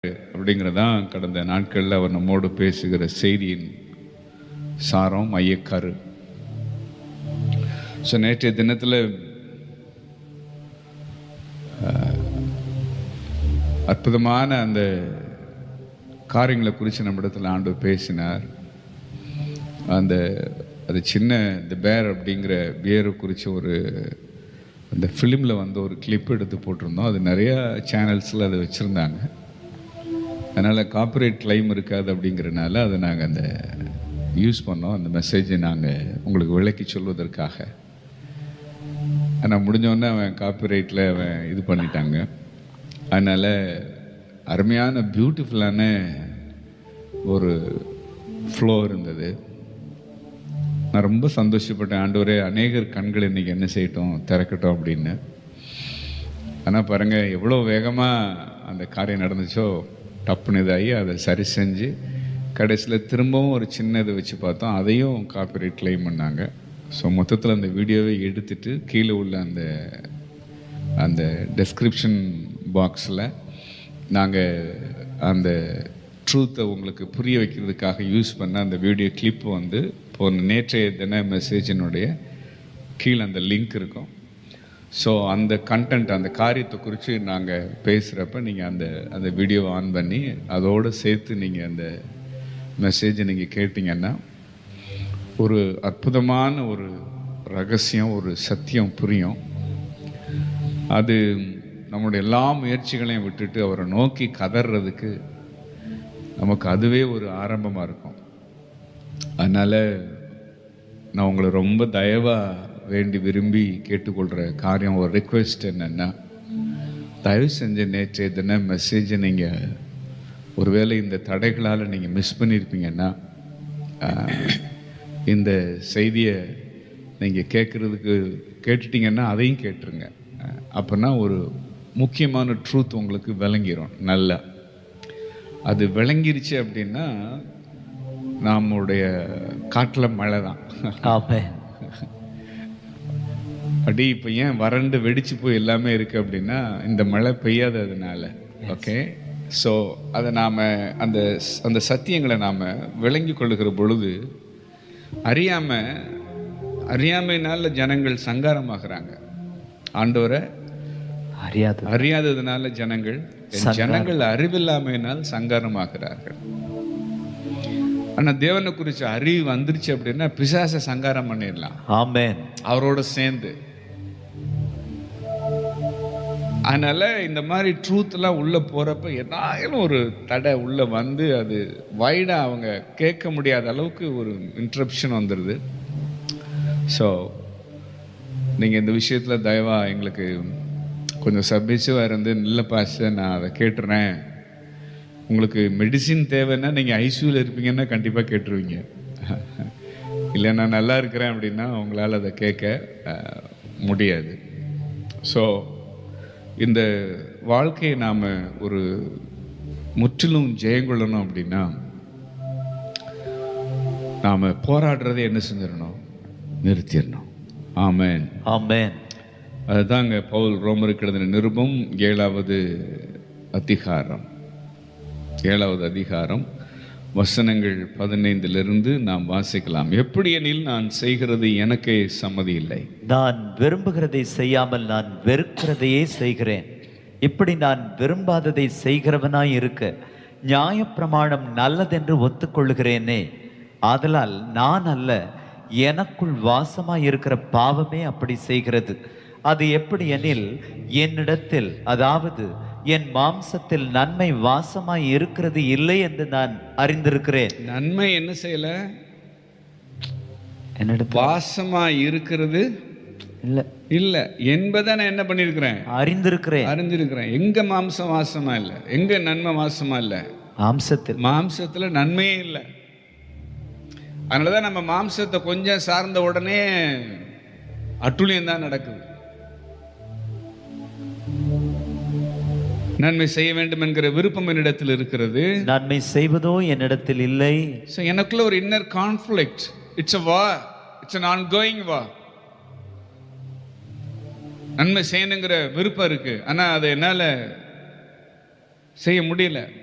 அப்படிங்கிறதான் கடந்த நாட்களில் அவர் நம்மோடு பேசுகிற செய்தியின் சாரம் மையக்கரு ஸோ நேற்றைய தினத்தில் அற்புதமான அந்த காரியங்களை குறித்து நம்மிடத்தில் ஆண்டு பேசினார் அந்த அது சின்ன இந்த பேர் அப்படிங்கிற பியரை குறித்து ஒரு அந்த ஃபிலிமில் வந்து ஒரு கிளிப் எடுத்து போட்டிருந்தோம் அது நிறையா சேனல்ஸில் அதை வச்சுருந்தாங்க அதனால் காப்பிரைட் கிளைம் இருக்காது அப்படிங்கிறனால அதை நாங்கள் அந்த யூஸ் பண்ணோம் அந்த மெசேஜை நாங்கள் உங்களுக்கு விளக்கி சொல்வதற்காக ஆனால் முடிஞ்சோடனே அவன் காப்பிரைட்டில் அவன் இது பண்ணிட்டாங்க அதனால் அருமையான பியூட்டிஃபுல்லான ஒரு ஃப்ளோ இருந்தது நான் ரொம்ப சந்தோஷப்பட்டேன் ஆண்டவரே அநேகர் கண்கள் இன்னைக்கு என்ன செய்யட்டும் திறக்கட்டும் அப்படின்னு ஆனால் பாருங்கள் எவ்வளோ வேகமாக அந்த காரியம் நடந்துச்சோ டப்புன்னு இதாகி அதை சரி செஞ்சு கடைசியில் திரும்பவும் ஒரு சின்ன இதை வச்சு பார்த்தோம் அதையும் காப்பிரைட் கிளைம் பண்ணாங்க ஸோ மொத்தத்தில் அந்த வீடியோவை எடுத்துட்டு கீழே உள்ள அந்த அந்த டெஸ்கிரிப்ஷன் பாக்ஸில் நாங்கள் அந்த ட்ரூத்தை உங்களுக்கு புரிய வைக்கிறதுக்காக யூஸ் பண்ண அந்த வீடியோ கிளிப் வந்து போன நேற்றைய தின மெசேஜினுடைய கீழே அந்த லிங்க் இருக்கும் ஸோ அந்த கண்டென்ட் அந்த காரியத்தை குறித்து நாங்கள் பேசுகிறப்ப நீங்கள் அந்த அந்த வீடியோவை ஆன் பண்ணி அதோடு சேர்த்து நீங்கள் அந்த மெசேஜை நீங்கள் கேட்டிங்கன்னா ஒரு அற்புதமான ஒரு ரகசியம் ஒரு சத்தியம் புரியும் அது நம்முடைய எல்லா முயற்சிகளையும் விட்டுட்டு அவரை நோக்கி கதறதுக்கு நமக்கு அதுவே ஒரு ஆரம்பமாக இருக்கும் அதனால் நான் உங்களை ரொம்ப தயவாக வேண்டி விரும்பி கேட்டுக்கொள்கிற காரியம் ஒரு ரிக்வெஸ்ட் என்னென்னா தயவு செஞ்ச நேற்றைய தின மெசேஜை நீங்கள் ஒருவேளை இந்த தடைகளால் நீங்கள் மிஸ் பண்ணியிருப்பீங்கன்னா ஆஹ், இந்த செய்தியை நீங்கள் கேட்குறதுக்கு கேட்டுட்டீங்கன்னா அதையும் கேட்டுருங்க ஆஹ், அப்போனா ஒரு முக்கியமான ட்ரூத் உங்களுக்கு விளங்கிரும் நல்லா அது விளங்கிருச்சு அப்படின்னா நம்முடைய காட்டில் மழை தான் ஆமென் அடி இப்போ ஏன் வறண்டு வெடிச்சு போய் எல்லாமே இருக்கு அப்படின்னா இந்த மழை பெய்யாததுனால ஓகே ஸோ அதை நாம் அந்த அந்த சத்தியங்களை நாம் விளங்கி கொள்ளுகிற பொழுது அறியாம அறியாமையினால ஜனங்கள் சங்காரமாகறாங்க ஆண்டவரை அறியாது அறியாததுனால ஜனங்கள் ஜனங்கள் அறிவில்லாமையினால் சங்காரமாகிறார்கள் ஆனா தேவனை குறிச்ச அறிவு வந்துருச்சு அப்படின்னா பிசாசை சங்காரம் பண்ணிடலாம் ஆமென் அவரோட சேர்ந்து அதனால இந்த மாதிரி ட்ரூத்லாம் உள்ள போறப்ப என்னாயிரம் ஒரு தடை உள்ள வந்து அது வைடா அவங்க கேட்க முடியாத அளவுக்கு ஒரு இன்ட்ரப்ஷன் வந்துடுது ஸோ நீங்க இந்த விஷயத்துல தயவா எங்களுக்கு கொஞ்சம் சப்மிசிவாக இருந்து நல்ல பாச நான் அதை கேட்டுறேன் உங்களுக்கு மெடிசின் தேவைன்னா நீங்கள் ஐசியூவில் இருப்பீங்கன்னா கண்டிப்பாக கேட்டுருவீங்க இல்லை நான் நல்லா இருக்கிறேன் அப்படின்னா உங்களால் அதை கேட்க அஹ், முடியாது ஸோ இந்த வாழ்க்கையை நாம் ஒரு முற்றிலும் ஜெயங்கொள்ளணும் அப்படின்னா நாம் போராடுறதை என்ன செஞ்சிடணும் நிறுத்திடணும் ஆமென் ஆமென் அதுதாங்க பவுல் ரோமருக்கு எழுதின நிருபம் ஏழாவது அதிகாரம் ஏழாவது அதிகாரம் வசனங்கள் பதினைந்திலிருந்து நாம் வாசிக்கலாம் எப்படி எனில் நான் செய்கிறது எனக்கே சம்மதி இல்லை நான் விரும்புகிறதை செய்யாமல் நான் வெறுக்கிறதையே செய்கிறேன் இப்படி நான் விரும்பாததை செய்கிறவனாய் இருக்க நியாயப்பிரமாணம் நல்லதென்று ஒத்துக்கொள்கிறேனே ஆதலால் நான் அல்ல எனக்குள் வாசமாய் இருக்கிற பாவமே அப்படி செய்கிறது அது எப்படி எனில் என்னிடத்தில் அதாவது என் மாம்சத்தில் நன்மை வாசமாய் இருக்கிறது இல்லை என்று நான் அறிந்திருக்கிறேன் நன்மை என்ன செய்யல என்னிடத்தில் வாசமா இருக்கிறது இல்லை இல்ல என்பதை நான் என்ன பண்ணியிருக்கிறேன் அறிந்திருக்கிறேன் அறிஞ்சிருக்கிறேன் எங்க மாம்சம் வாசமா இல்லை எங்க நன்மை வாசமா இல்லை மாம்சத்தில் மாம்சத்துல நன்மையே இல்லை அதனாலதான் நம்ம மாம்சத்தை கொஞ்சம் சார்ந்த உடனே அட்டுழியம் தான் நடக்குது நன்மை செய்ய வேண்டும் என்கிற விருப்பம் என்னிடத்தில் இருக்கிறது நன்மை செய்வதோ என்னிடத்தில் இல்லை ஸோ எனக்குள்ள ஒரு இன்னர் கான்ஃப்ளிக்ட் இட்ஸ் அ வா இட்ஸ் அன் ஆன் கோயிங் வா நன்மை செய்யணுங்கிற விருப்பம் இருக்கு ஆனா அதை என்னால செய்ய முடியல